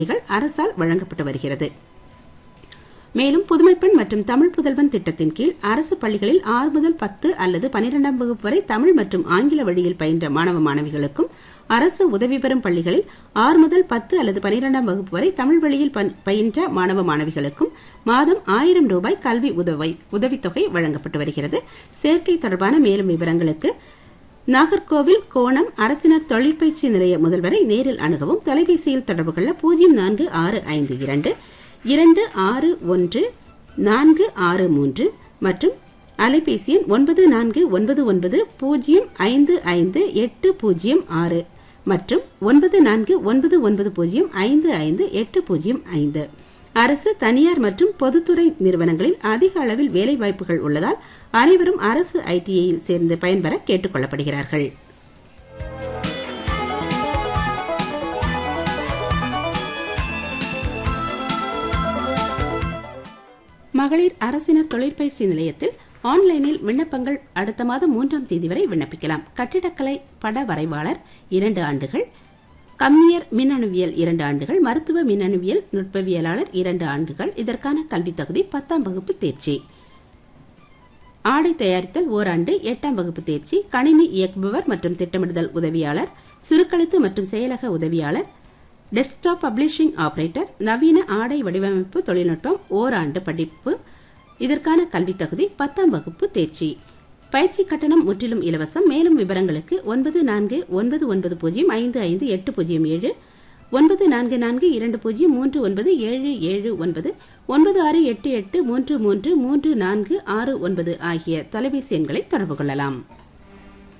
அரசால் வழங்கப்பட்டு வருகிறது மேலும் புதுமைப்பெண் மற்றும் தமிழ் புதல்வன் திட்டத்தின் கீழ் அரசு பள்ளிகளில் ஆறு முதல் பத்து அல்லது பனிரெண்டாம் வகுப்பு வரை தமிழ் மற்றும் ஆங்கில வழியில் பயின்ற மாணவ மாணவிகளுக்கும் அரசு உதவி பெறும் பள்ளிகளில் ஆறு முதல் பத்து அல்லது பனிரெண்டாம் வகுப்பு வரை தமிழ் வழியில் பயின்ற மாணவ மாணவிகளுக்கும் மாதம் ஆயிரம் ரூபாய் கல்வி உதவி உதவித்தொகை வழங்கப்பட்டு வருகிறது சேர்க்கை தொடர்பான மேலும் விவரங்களுக்கு நாகர்கோவில் கோணம் அரசினர் தொழிற்பயிற்சி நிலைய முதல்வரை நேரில் அணுகவும் தொலைபேசியில் தொடர்பு கொள்ள பூஜ்ஜியம் நான்கு ஆறு ஐந்து இரண்டு இரண்டு ஆறு ஒன்று நான்கு ஆறு மூன்று மற்றும் அலைபேசி எண் ஒன்பது நான்கு ஒன்பது ஒன்பது பூஜ்ஜியம் ஐந்து ஐந்து எட்டு பூஜ்ஜியம் ஆறு மற்றும் ஒன்பது நான்கு ஒன்பது ஒன்பது பூஜ்ஜியம் ஐந்து ஐந்து எட்டு பூஜ்ஜியம் ஐந்து அரசு தனியார் மற்றும் பொதுத்துறை நிறுவனங்களில் அதிக அளவில் வேலைவாய்ப்புகள் உள்ளதால் அனைவரும் அரசு ஐடிஐயில் சேர்ந்து பயன்பெற கேட்டுக் கொள்ளப்படுகிறார்கள் மகளிர் அரசினர் தொழிற்பயிற்சி நிலையத்தில் ஆன்லைனில் விண்ணப்பங்கள் அடுத்த மாதம் மூன்றாம் தேதி வரை விண்ணப்பிக்கலாம் கட்டிடக்கலை பட வரைவாளர் இரண்டு ஆண்டுகள் கம்மியர் மின்னணுவியல் இரண்டு ஆண்டுகள் மருத்துவ மின்னணுவியல் நுட்பவியலாளர் இரண்டு ஆண்டுகள் இதற்கான கல்வி தகுதி பத்தாம் வகுப்பு தேர்ச்சி ஆடை தயாரித்தல் ஓராண்டு எட்டாம் வகுப்பு தேர்ச்சி கணினி இயக்குபவர் மற்றும் திட்டமிடுதல் உதவியாளர் சுருக்கெழுத்து மற்றும் செயலக உதவியாளர் டெஸ்க்டாப் பப்ளிஷிங் ஆபரேட்டர் நவீன ஆடை வடிவமைப்பு தொழில்நுட்பம் ஓராண்டு படிப்பு இதற்கான கல்வி தகுதி பத்தாம் வகுப்பு தேர்ச்சி பயிற்சி கட்டணம் முற்றிலும் இலவசம் மேலும் விவரங்களுக்கு ஒன்பது நான்கு ஒன்பது ஒன்பது பூஜ்ஜியம் ஐந்து ஐந்து எட்டு பூஜ்ஜியம் ஏழு ஒன்பது நான்கு நான்கு இரண்டு பூஜ்ஜியம் மூன்று ஒன்பது ஏழு ஏழு ஒன்பது ஒன்பது ஆறு எட்டு எட்டு மூன்று மூன்று மூன்று நான்கு ஆறு ஒன்பது ஆகிய தொலைபேசி எண்களை தொடர்பு கொள்ளலாம்